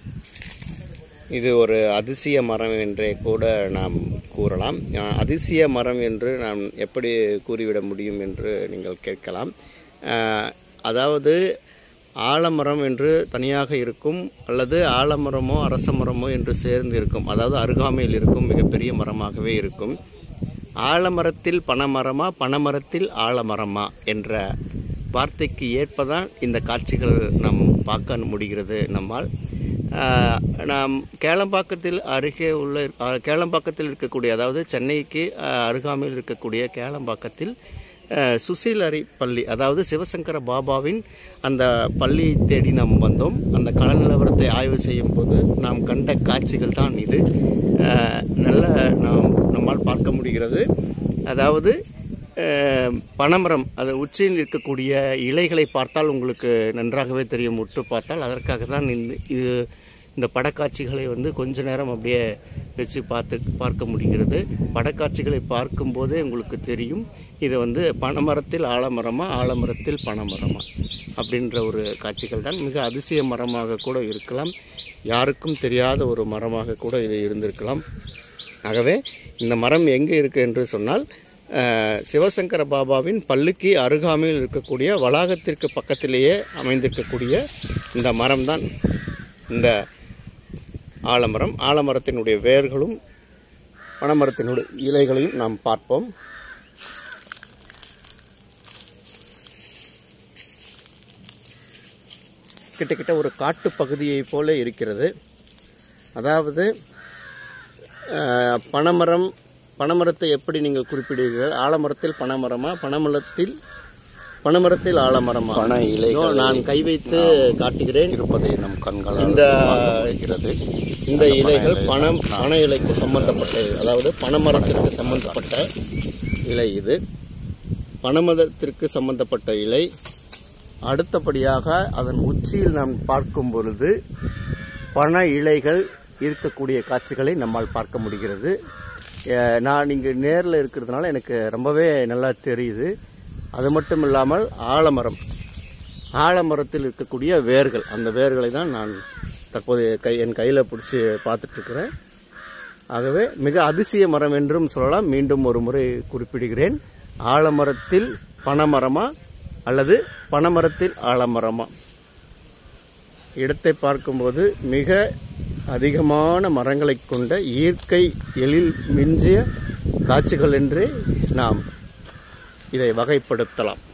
இது ஒரு அதிசய மரம் என்றே கூட நாம் கூறலாம் அஹ், அதிசய மரம் என்று நாம் எப்படி கூறிவிட முடியும் என்று நீங்கள் கேட்கலாம் அஹ், அதாவது ஆலமரம் என்று தனியாக இருக்கும் அல்லது ஆலமரமோ அரச மரமோ என்று சேர்ந்து இருக்கும் அதாவது அருகாமையில் இருக்கும் மிகப்பெரிய மரமாகவே இருக்கும் ஆலமரத்தில் பனைமரமா பனைமரத்தில் ஆலமரமா என்ற வார்த்தைக்கு ஏற்பதான் இந்த காட்சிகள் நாம் பார்க்க முடிகிறது நம்மால் ஆஹ், நாம் கேளம்பாக்கத்தில் அருகே உள்ள ஆஹ், கேளம்பாக்கத்தில் இருக்கக்கூடிய அதாவது சென்னைக்கு ஆஹ், அருகாமையில் இருக்கக்கூடிய கேளம்பாக்கத்தில் ஆஹ், சுசீலரி பள்ளி அதாவது சிவசங்கர பாபாவின் அந்த பள்ளியை தேடி நாம் வந்தோம் அந்த கள நிலவரத்தை ஆய்வு செய்யும் போது நாம் கண்ட காட்சிகள் தான் இது ஆஹ், நல்ல நாம் நம்மால் பார்க்க முடிகிறது அதாவது அஹ், பனைமரம் அது உச்சியில் இருக்கக்கூடிய இலைகளை பார்த்தால் உங்களுக்கு நன்றாகவே தெரியும் உற்று பார்த்தால் அதற்காக தான் இந்த இது இந்த படக்காட்சிகளை வந்து கொஞ்ச நேரம் அப்படியே வச்சு பார்த்து பார்க்க முடிகிறது படக்காட்சிகளை பார்க்கும்போதே உங்களுக்கு தெரியும் இது வந்து பனைமரத்தில் ஆலமரமா ஆலமரத்தில் பனைமரமா அப்படின்ற ஒரு காட்சிகள் தான் மிக அதிசய மரமாக கூட இருக்கலாம் யாருக்கும் தெரியாத ஒரு மரமாக கூட இது இருந்திருக்கலாம் ஆகவே இந்த மரம் எங்கே இருக்குது என்று சொன்னால் அஹ், சிவசங்கர பாபாவின் பல்லுக்கு அருகாமையில் இருக்கக்கூடிய வளாகத்திற்கு பக்கத்திலேயே அமைந்திருக்கக்கூடிய இந்த மரம்தான் இந்த ஆலமரம் ஆலமரத்தினுடைய வேர்களும் பனைமரத்தினுடைய இலைகளையும் நாம் பார்ப்போம் கிட்டத்தட்ட ஒரு காட்டு பகுதியைப் போல இருக்கிறது அதாவது அஹ், பனைமரம் பனைமரத்தை எப்படி நீங்கள் குறிப்பிடுவீர்கள் ஆலமரத்தில் பனைமரமா பனைமரத்தில் பனைமரத்தில் ஆலமரமா பனை இலைகள் இதோ நான் கை வைத்து காட்டுகிறேன் இருப்பதை நம் கண்களால் இந்த பார்க்க முடிகிறது இந்த இலைகள் பணம் பனை இலைக்கு சம்பந்தப்பட்ட அதாவது பனைமரத்திற்கு சம்பந்தப்பட்ட இலை இது பனைமரத்திற்கு சம்பந்தப்பட்ட இலை அடுத்தபடியாக அதன் உச்சியில் நாம் பார்க்கும் பொழுது பனை இலைகள் இருக்கக்கூடிய காட்சிகளை நம்மால் பார்க்க முடிகிறது அஹ் நான் இங்கே நேரில் இருக்கிறதுனால எனக்கு ரொம்பவே நல்லா தெரியுது அது மட்டும் இல்லாமல் ஆலமரம் ஆலமரத்தில் இருக்கக்கூடிய வேர்கள் அந்த வேர்களை தான் நான் தற்போது கை என் கையில் பிடிச்சி பார்த்துட்ருக்கிறேன் ஆகவே மிக அதிசய மரம் என்றும் சொல்லலாம் மீண்டும் ஒரு முறை குறிப்பிடுகிறேன் ஆலமரத்தில் பனைமரமா அல்லது பனைமரத்தில் ஆலமரமா இடத்தை பார்க்கும்போது மிக அதிகமான மரங்களை கொண்ட இயற்கை எழில் மிஞ்சிய காட்சிகள் என்றே நாம் இதை வகைப்படுத்தலாம்